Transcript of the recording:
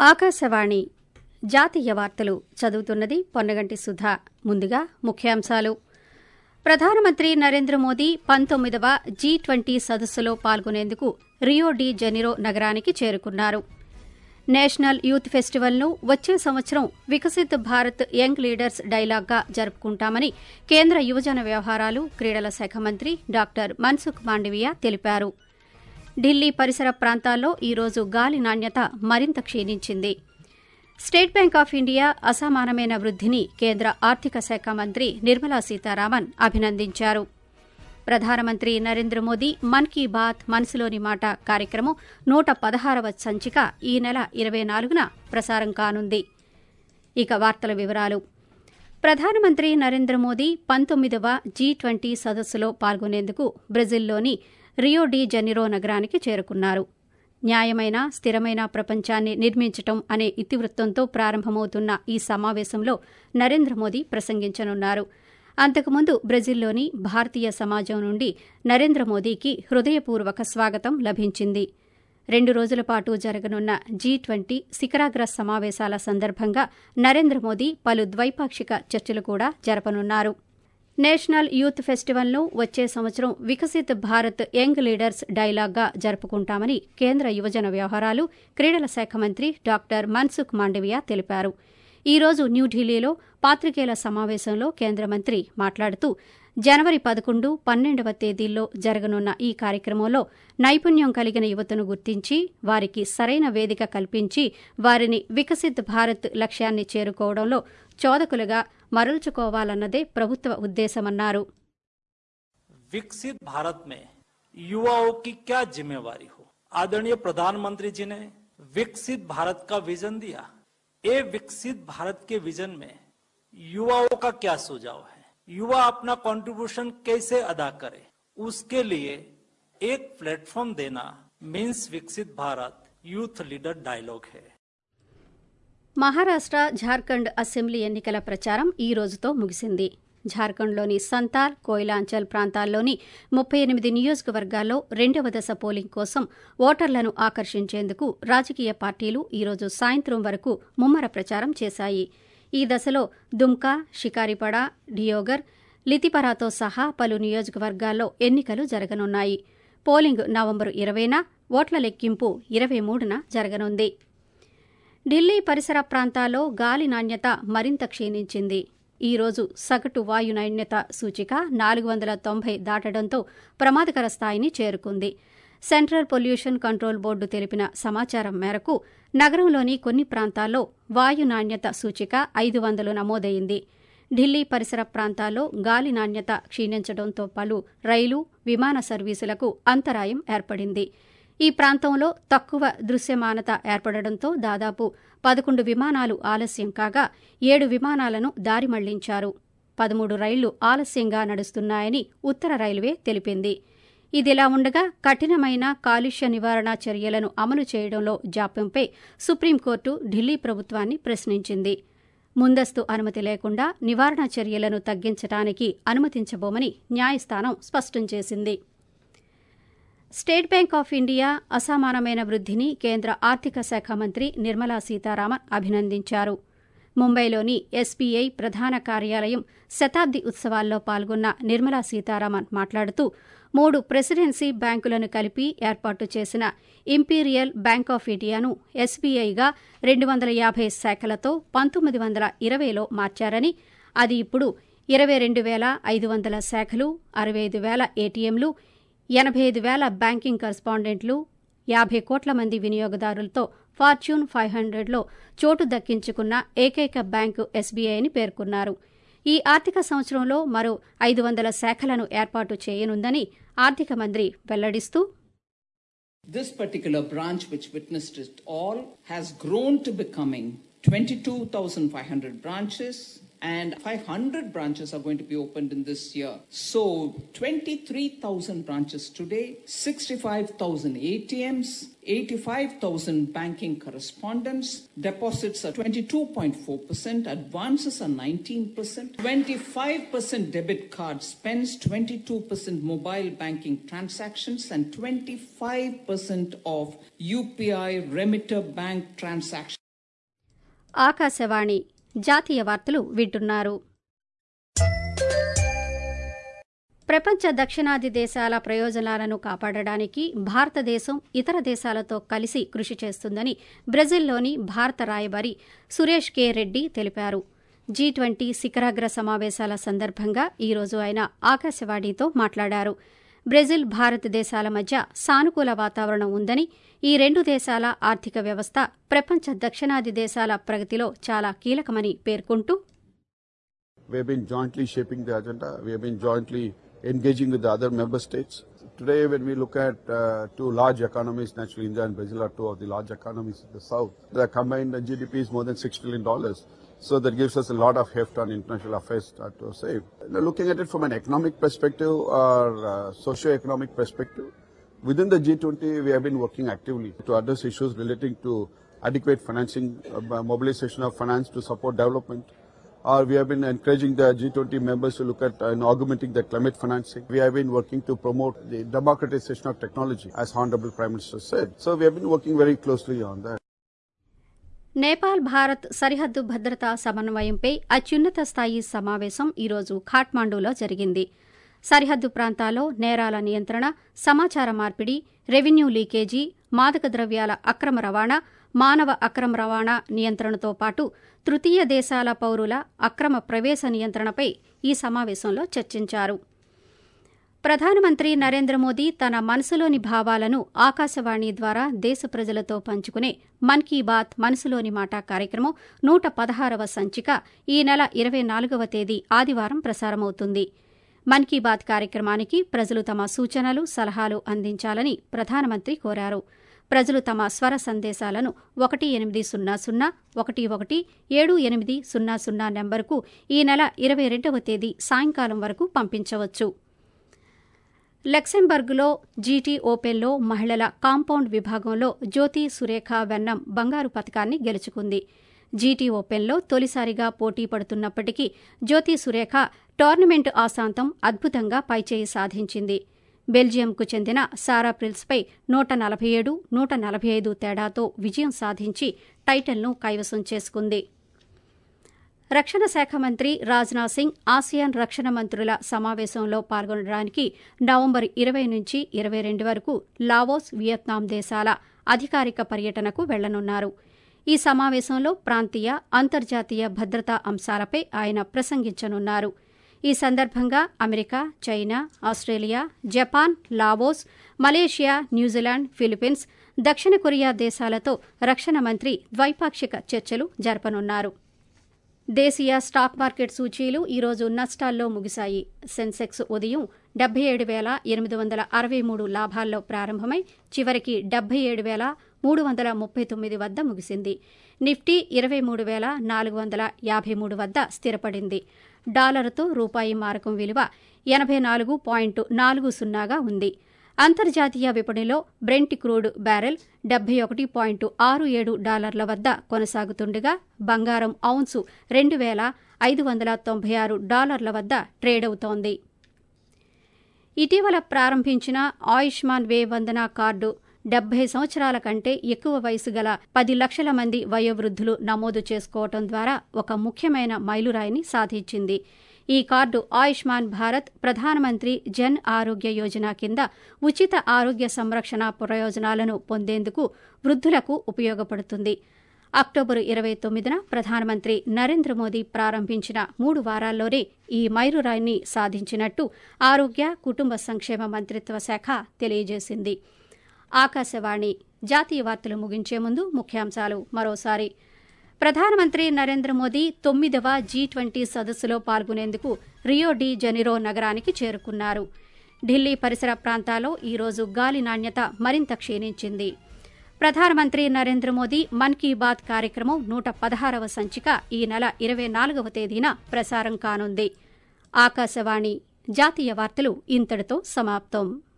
ఆకాశవాణి జాతీయ వార్తలు చదువుతున్నది పొన్నగంటి సుధా ముందుగా ముఖ్యాంశాలు ప్రధానమంత్రి నరేంద్ర మోదీ పంతొమ్మిదవ జీ ట్వంటీ సదస్సులో పాల్గొనేందుకు రియో డి జెనిరో నగరానికి చేరుకున్నారు నేషనల్ యూత్ ఫెస్టివల్ను వచ్చే సంవత్సరం వికసిత్ భారత్ యంగ్ లీడర్స్ డైలాగ్గా జరుపుకుంటామని కేంద్ర యువజన వ్యవహారాలు క్రీడల శాఖ మంత్రి డాక్టర్ మన్సుఖ్ మాండవియా తెలిపారు ఢిల్లీ పరిసర ప్రాంతాల్లో ఈరోజు గాలి నాణ్యత మరింత క్షీణించింది స్టేట్ బ్యాంక్ ఆఫ్ ఇండియా అసమానమైన వృద్దిని కేంద్ర ఆర్థిక శాఖ మంత్రి నిర్మలా సీతారామన్ అభినందించారు ప్రధానమంత్రి నరేంద్ర మోదీ మన్ కీ బాత్ మనసులోని మాట కార్యక్రమం నూట పదహారవ సంచిక ఈ నెల ఇరవై నాలుగున ప్రసారం కానుంది ఇక వార్తల వివరాలు ప్రధానమంత్రి నరేంద్ర మోదీ పంతొమ్మిదవ జీ ట్వంటీ సదస్సులో పాల్గొనేందుకు బ్రెజిల్లోని రియో డి జెనిరో నగరానికి చేరుకున్నారు న్యాయమైన స్థిరమైన ప్రపంచాన్ని నిర్మించటం అనే ఇతివృత్తంతో ప్రారంభమవుతున్న ఈ సమావేశంలో నరేంద్ర మోదీ ప్రసంగించనున్నారు అంతకుముందు బ్రెజిల్లోని భారతీయ సమాజం నుండి నరేంద్ర మోదీకి హృదయపూర్వక స్వాగతం లభించింది రెండు రోజుల పాటు జరగనున్న జీ ట్వంటీ శిఖరాగ్ర సమావేశాల సందర్భంగా నరేంద్ర మోదీ పలు ద్వైపాక్షిక చర్చలు కూడా జరపనున్నారు నేషనల్ యూత్ ఫెస్టివల్ను వచ్చే సంవత్సరం వికసిత్ భారత్ యంగ్ లీడర్స్ డైలాగ్గా జరుపుకుంటామని కేంద్ర యువజన వ్యవహారాలు క్రీడల శాఖ మంత్రి డాక్టర్ మన్సుఖ్ మాండవియా తెలిపారు ఈ రోజు న్యూఢిల్లీలో పాత్రికేయుల సమావేశంలో కేంద్ర మంత్రి మాట్లాడుతూ జనవరి పదకొండు పన్నెండవ తేదీల్లో జరగనున్న ఈ కార్యక్రమంలో నైపుణ్యం కలిగిన యువతను గుర్తించి వారికి సరైన వేదిక కల్పించి వారిని వికసిత్ భారత్ లక్ష్యాన్ని చేరుకోవడంలో చోదకులుగా మరల్చుకోవాలన్నదే ప్రభుత్వ ఉద్దేశమన్నారు विकसित भारत में युवाओं की क्या जिम्मेवारी हो आदरणीय प्रधानमंत्री जी ने विकसित भारत का विजन दिया ये विकसित भारत के विजन में युवाओं का क्या सुझाव है युवा अपना कंट्रीब्यूशन कैसे अदा करे उसके लिए एक प्लेटफॉर्म देना means Viksit Bharat youth leader dialogue హే మహారాష్ట ఝార్ఖండ్ అసెంబ్లీ ఎన్నికల ప్రచారం ఈ రోజుతో ముగిసింది ఝార్ఖండ్లోని సంతాల్ కోయిలాంచల్ ప్రాంతాల్లోని ముప్పై ఎనిమిది నియోజకవర్గాల్లో రెండవ దశ పోలింగ్ కోసం ఓటర్లను ఆకర్షించేందుకు రాజకీయ పార్టీలు ఈరోజు సాయంత్రం వరకు ముమ్మర ప్రచారం చేశాయి ఈ దశలో దుమ్కా షికారిపడ డియోగర్ లితిపరాతో సహా పలు నియోజకవర్గాల్లో ఎన్నికలు జరగనున్నాయి పోలింగ్ నవంబరు ఇరవైన ఓట్ల లెక్కింపు ఇరవై మూడున జరగనుంది ఢిల్లీ పరిసర ప్రాంతాల్లో గాలి నాణ్యత మరింత క్షీణించింది ఈ రోజు సగటు వాయు నాణ్యత సూచిక నాలుగు వందల తొంభై దాటడంతో ప్రమాదకర స్థాయిని చేరుకుంది సెంట్రల్ పొల్యూషన్ కంట్రోల్ బోర్డు తెలిపిన సమాచారం మేరకు నగరంలోని కొన్ని ప్రాంతాల్లో వాయు నాణ్యత సూచిక ఐదు వందలు నమోదైంది ఢిల్లీ పరిసర ప్రాంతాల్లో గాలి నాణ్యత క్షీణించడంతో పలు రైలు విమాన సర్వీసులకు అంతరాయం ఏర్పడింది ఈ ప్రాంతంలో తక్కువ దృశ్యమానత ఏర్పడడంతో దాదాపు పదకొండు విమానాలు ఆలస్యం కాగా ఏడు విమానాలను దారి మళ్లించారు పదమూడు రైళ్లు ఆలస్యంగా నడుస్తున్నాయని ఉత్తర రైల్వే తెలిపింది ఇదిలా ఉండగా కఠినమైన కాలుష్య నివారణ చర్యలను అమలు చేయడంలో జాప్యంపై సుప్రీంకోర్టు ఢిల్లీ ప్రభుత్వాన్ని ప్రశ్నించింది ముందస్తు అనుమతి లేకుండా నివారణ చర్యలను తగ్గించడానికి అనుమతించబోమని న్యాయస్థానం స్పష్టం చేసింది స్టేట్ బ్యాంక్ ఆఫ్ ఇండియా అసమానమైన వృద్దిని కేంద్ర ఆర్థిక శాఖ మంత్రి నిర్మలా సీతారామన్ అభినందించారు ముంబైలోని ఎస్బీఐ ప్రధాన కార్యాలయం శతాబ్ది ఉత్సవాల్లో పాల్గొన్న నిర్మలా సీతారామన్ మాట్లాడుతూ మూడు ప్రెసిడెన్సీ బ్యాంకులను కలిపి ఏర్పాటు చేసిన ఇంపీరియల్ బ్యాంక్ ఆఫ్ ఇండియాను ఎస్బీఐగా రెండు వందల యాభై శాఖలతో పంతొమ్మిది వందల ఇరవైలో మార్చారని అది ఇప్పుడు ఇరవై రెండు వేల ఐదు వందల శాఖలు అరవై ఐదు వేల ఏటీఎంలు ఎనభై ఐదు వేల బ్యాంకింగ్ కరస్పాండెంట్లు యాభై కోట్ల మంది వినియోగదారులతో ఫార్చ్యూన్ ఫైవ్ హండ్రెడ్లో చోటు దక్కించుకున్న ఏకైక బ్యాంకు ఎస్బీఐ అని పేర్కొన్నారు ఈ ఆర్థిక సంవత్సరంలో మరో ఐదు వందల శాఖలను ఏర్పాటు చేయనుందని ఆర్థిక మంత్రి వెల్లడిస్తూ This particular branch, which witnessed it all, has grown to becoming 22,500 branches, and 500 branches are going to be opened in this year. So, 23,000 branches today, 65,000 ATMs, 85,000 banking correspondents, deposits are 22.4%, advances are 19%, 25% debit card spends, 22% mobile banking transactions, and 25% of UPI remitter bank transactions. Akashvani జాతీయ వార్తలు వింటున్నారు ప్రపంచ దక్షిణాది దేశాల ప్రయోజనాలను కాపాడడానికి భారతదేశం ఇతర దేశాలతో కలిసి కృషి చేస్తుందని బ్రెజిల్లోని భారత రాయబారి సురేష్ కె రెడ్డి తెలిపారు జీ ట్వంటీ శిఖరాగ్ర సమావేశాల సందర్భంగా ఈరోజు ఆయన ఆకాశవాణితో మాట్లాడారు బ్రెజిల్ భారతదేశాల మధ్య సానుకూల వాతావరణం ఉందని ఈ రెండు దేశాల ఆర్థిక వ్యవస్థ ప్రపంచ దక్షిణాది దేశాల ప్రగతిలో చాలా కీలకమని పేర్కొంటూ We have been jointly shaping the agenda. We have been jointly engaging with the other member states. Today, when we look at uh, two large economies, naturally India and Brazil are two of the large economies in the south. Their combined GDP is more than six trillion dollars. So that gives us a lot of heft on international affairs uh, to say. Now, looking at it from an economic perspective or uh, socio-economic perspective, within the G20, we have been working actively to address issues relating to adequate financing, uh, mobilization of finance to support development, or we have been encouraging the G20 members to look at uh, and augmenting the climate financing. We have been working to promote the democratization of technology, as Honorable Prime Minister said. So we have been working very closely on that. Nepal Bharat సరిహద్దు భద్రతా సమన్వయంపై అత్యున్నత స్థాయి సమావేశం ఈరోజు ఖాట్మాండూలో జరిగింది సరిహద్దు ప్రాంతాల్లో నేరాల నియంత్రణ సమాచార మార్పిడి రెవెన్యూ లీకేజీ మాదక ద్రవ్యాల అక్రమ రవాణా మానవ అక్రమ రవాణా నియంత్రణతో పాటు తృతీయ దేశాల పౌరుల అక్రమ ప్రవేశ నియంత్రణపై ఈ సమావేశంలో చర్చించారు ప్రధానమంత్రి నరేంద్ర మోదీ తన మనసులోని భావాలను ఆకాశవాణి ద్వారా దేశ ప్రజలతో పంచుకునే మన్ కీ బాత్ మనసులోని మాట కార్యక్రమం నూట పదహారవ సంచిక ఈ నెల ఇరవై నాలుగవ తేదీ ఆదివారం ప్రసారమవుతుంది మన్ కీ బాత్ కార్యక్రమానికి ప్రజలు తమ సూచనలు సలహాలు అందించాలని ప్రధానమంత్రి కోరారు ప్రజలు తమ స్వర సందేశాలను ఒకటి ఎనిమిది సున్నా సున్నా ఒకటి ఒకటి ఏడు ఎనిమిది సున్నా సున్నా నెంబరుకు ఈ నెల ఇరవై రెండవ తేదీ సాయంకాలం వరకు పంపించవచ్చు లక్సెంబర్గ్లో జీటీ ఓపెన్లో మహిళల కాంపౌండ్ విభాగంలో జ్యోతి సురేఖ వెన్నం బంగారు పథకాన్ని గెలుచుకుంది జీటీ ఓపెన్లో తొలిసారిగా పోటీ పడుతున్నప్పటికీ జ్యోతి సురేఖ టోర్నమెంట్ ఆశాంతం అద్భుతంగా పైచేయి సాధించింది బెల్జియంకు చెందిన సారా ప్రిల్స్పై నూట నలభై ఏడు నూట నలభై ఐదు తేడాతో విజయం సాధించి టైటిల్ను కైవసం చేసుకుంది రక్షణ శాఖ మంత్రి రాజ్నాథ్ సింగ్ ఆసియాన్ రక్షణ మంత్రుల సమావేశంలో పాల్గొనడానికి నవంబర్ ఇరవై నుంచి ఇరవై రెండు వరకు లావోస్ వియత్నాం దేశాల అధికారిక పర్యటనకు వెళ్లనున్నారు ఈ సమావేశంలో ప్రాంతీయ అంతర్జాతీయ భద్రతా అంశాలపై ఆయన ప్రసంగించనున్నారు ఈ సందర్భంగా America China Australia Japan Laos Malaysia New Zealand Philippines దక్షిణ కొరియా దేశాలతో రక్షణ మంత్రి ద్వైపాక్షిక చర్చలు జరపనున్నారు దేశీయ స్టాక్ మార్కెట్ సూచీలు ఈరోజు నష్టాల్లో ముగిశాయి సెన్సెక్స్ ఉదయం డెబ్బై ఏడు వేల ఎనిమిది వందల అరవై మూడు లాభాల్లో ప్రారంభమై చివరికి డెబ్బై ఏడు వేల మూడు వందల ముప్పై తొమ్మిది వద్ద ముగిసింది నిఫ్టీ ఇరవై మూడు వేల నాలుగు వందల యాభై మూడు వద్ద స్థిరపడింది డాలరుతో రూపాయి మారకం విలువ ఎనభై నాలుగు పాయింట్ నాలుగు సున్నాగా ఉంది అంతర్జాతీయ విపణిలో బ్రెంట్ క్రూడ్ బ్యారెల్ డెబ్బై ఒకటి పాయింట్ ఆరు ఏడు డాలర్ల వద్ద కొనసాగుతుండగా బంగారం ఔన్సు రెండు వేల ఐదు వందల తొంభై ఆరు డాలర్ల వద్ద ట్రేడ్ అవుతోంది ఇటీవల ప్రారంభించిన ఆయుష్మాన్ వే వందన కార్డు డెబ్బై సంవత్సరాల కంటే ఎక్కువ వయసు గల పది లక్షల మంది వయోవృద్ధులు నమోదు చేసుకోవడం ద్వారా ఒక ముఖ్యమైన మైలురాయిని సాధించింది ఈ కార్డు ఆయుష్మాన్ భారత్ ప్రధానమంత్రి జన్ ఆరోగ్య యోజన కింద ఉచిత ఆరోగ్య సంరక్షణ ప్రయోజనాలను పొందేందుకు వృద్ధులకు ఉపయోగపడుతుంది అక్టోబరు ఇరవై తొమ్మిదిన ప్రధానమంత్రి నరేంద్ర మోదీ ప్రారంభించిన మూడు వారాల్లోనే ఈ మైలురాయిని సాధించినట్టు ఆరోగ్య కుటుంబ సంక్షేమ మంత్రిత్వ శాఖ తెలియజేసింది ఆకాశవాణి జాతీయ వార్తలు ముగించే ముందు ముఖ్యాంశాలు మరోసారి ప్రధానమంత్రి నరేంద్ర మోదీ తొమ్మిదవ జీ ట్వంటీ సదస్సులో పాల్గొనేందుకు రియో డి జెనిరో నగరానికి చేరుకున్నారు ఢిల్లీ పరిసర ప్రాంతాల్లో ఈరోజు గాలి నాణ్యత మరింత క్షీణించింది ప్రధానమంత్రి నరేంద్ర మోదీ మన్ కీ బాత్ కార్యక్రమం నూట పదహారవ సంచిక ఈ నెల ఇరవై నాలుగవ తేదీన ప్రసారం కానుంది ఆకాశవాణి జాతీయ వార్తలు ఇంతటితో సమాప్తం